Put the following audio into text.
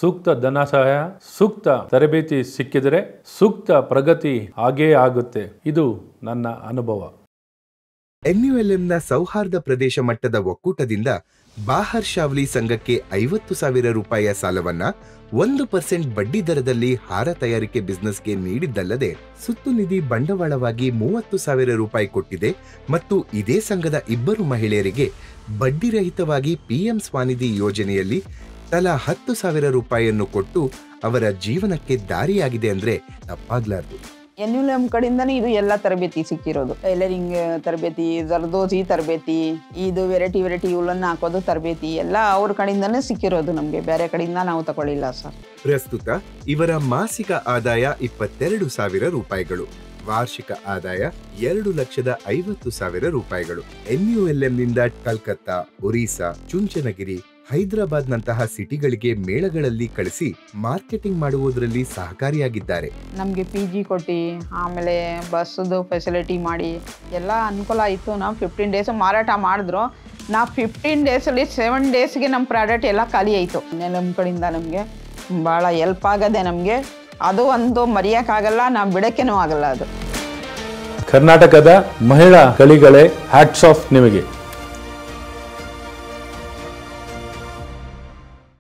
ಸೂಕ್ತ ಧನ ಸಹಾಯ ಸೂಕ್ತ ತರಬೇತಿ ಸಿಕ್ಕಿದರೆ ಸೂಕ್ತ ಪ್ರಗತಿ ಆಗೇ ಆಗುತ್ತೆ ಇದು ನನ್ನ ಅನುಭವ ಎನ್ಯುಎಲ್ಎಂನ ಸೌಹಾರ್ದ ಪ್ರದೇಶ ಮಟ್ಟದ ಒಕ್ಕೂಟದಿಂದ ಬಾಹರ್ ಶಾವ್ಲಿ ಸಂಘಕ್ಕೆ ಐವತ್ತು ಸಾವಿರ ರೂಪಾಯಿಯ ಸಾಲವನ್ನ ಒಂದು ಪರ್ಸೆಂಟ್ ಬಡ್ಡಿ ದರದಲ್ಲಿ ಹಾರ ತಯಾರಿಕೆ ಬಿಸ್ನೆಸ್ಗೆ ನೀಡಿದ್ದಲ್ಲದೆ ಸುತ್ತು ನಿಧಿ ಬಂಡವಾಳವಾಗಿ ಮೂವತ್ತು ಸಾವಿರ ರೂಪಾಯಿ ಕೊಟ್ಟಿದೆ ಮತ್ತು ಇದೇ ಸಂಘದ ಇಬ್ಬರು ಮಹಿಳೆಯರಿಗೆ ಬಡ್ಡಿರಹಿತವಾಗಿ ಪಿಎಂ ಸ್ವಾನಿಧಿ ಯೋಜನೆಯಲ್ಲಿ ತಲಾ ಹತ್ತು ಸಾವಿರ ರೂಪಾಯಿಯನ್ನು ಕೊಟ್ಟು ಅವರ ಜೀವನಕ್ಕೆ ದಾರಿಯಾಗಿದೆ ಅಂದ್ರೆ ತಪ್ಪಾಗ್ಲಾರ್ದು ಎನ್ ಯು ಎಮ್ ಕಡೆಯಿಂದನೇ ಇದು ಎಲ್ಲ ತರಬೇತಿ ಸಿಕ್ಕಿರೋದು ಟೈಲರಿಂಗ್ ತರಬೇತಿ ಜರ್ದೋಜಿ ತರಬೇತಿ ಇದು ವೆರೈಟಿ ವೆರೈಟಿ ಉಲ್ಲನ್ನ ಹಾಕೋದು ತರಬೇತಿ ಎಲ್ಲ ಅವ್ರ ಕಡೆಯಿಂದನೇ ಸಿಕ್ಕಿರೋದು ನಮಗೆ ಬೇರೆ ಕಡೆಯಿಂದ ನಾವು ತಗೊಳ್ಳಿಲ್ಲ ಸರ್ ಪ್ರಸ್ತುತ ಇವರ ಮಾಸಿಕ ಆದಾಯ ಇಪ್ಪತ್ತೆರಡು ಸಾವಿರ ರೂಪಾಯಿಗಳು ವಾರ್ಷಿಕ ಆದಾಯ ಎರಡು ಲಕ್ಷದ ಐವತ್ತು ಸಾವಿರ ರೂಪಾಯಿಗಳು ಎನ್ಯುಎಲ್ಎಂನಿಂದ ಕಲ್ಕತ್ತಾ ಒರಿಸ್ಸಾ ಚುಂಚನಗಿರಿ ಹೈದರಾಬಾದ್ ನಂತಹ ಸಿಟಿಗಳಿಗೆ ಮೇಳಗಳಲ್ಲಿ ಕಳಿಸಿ ಮಾರ್ಕೆಟಿಂಗ್ ಮಾಡುವುದರಲ್ಲಿ ಸಹಕಾರಿಯಾಗಿದ್ದಾರೆ ನಮಗೆ ಪಿ ಜಿ ಕೊಟ್ಟು ಆಮೇಲೆ ಬಸ್ಸದು ಫೆಸಿಲಿಟಿ ಮಾಡಿ ಎಲ್ಲ ಅನುಕೂಲ ಆಯಿತು ನಾವು ಫಿಫ್ಟೀನ್ ಡೇಸ್ ಮಾರಾಟ ಮಾಡಿದ್ರು ನಾವು ಫಿಫ್ಟೀನ್ ಡೇಸಲ್ಲಿ ಸೆವೆನ್ ಡೇಸ್ಗೆ ನಮ್ಮ ಪ್ರಾಡಕ್ಟ್ ಎಲ್ಲ ಖಾಲಿ ಆಯಿತು ನಮ್ಮ ಕಡೆಯಿಂದ ನಮಗೆ ಭಾಳ ಹೆಲ್ಪ್ ಆಗದೆ ನಮಗೆ ಅದು ಒಂದು ಮರೆಯೋಕ್ಕಾಗಲ್ಲ ನಾವು ಬಿಡೋಕ್ಕೇನೂ ಆಗಲ್ಲ ಅದು ಕರ್ನಾಟಕದ ಮಹಿಳಾ ಕಳಿಗಳೇ ಹ್ಯಾಟ್ಸ್ ಆಫ್ ನಿಮಗೆ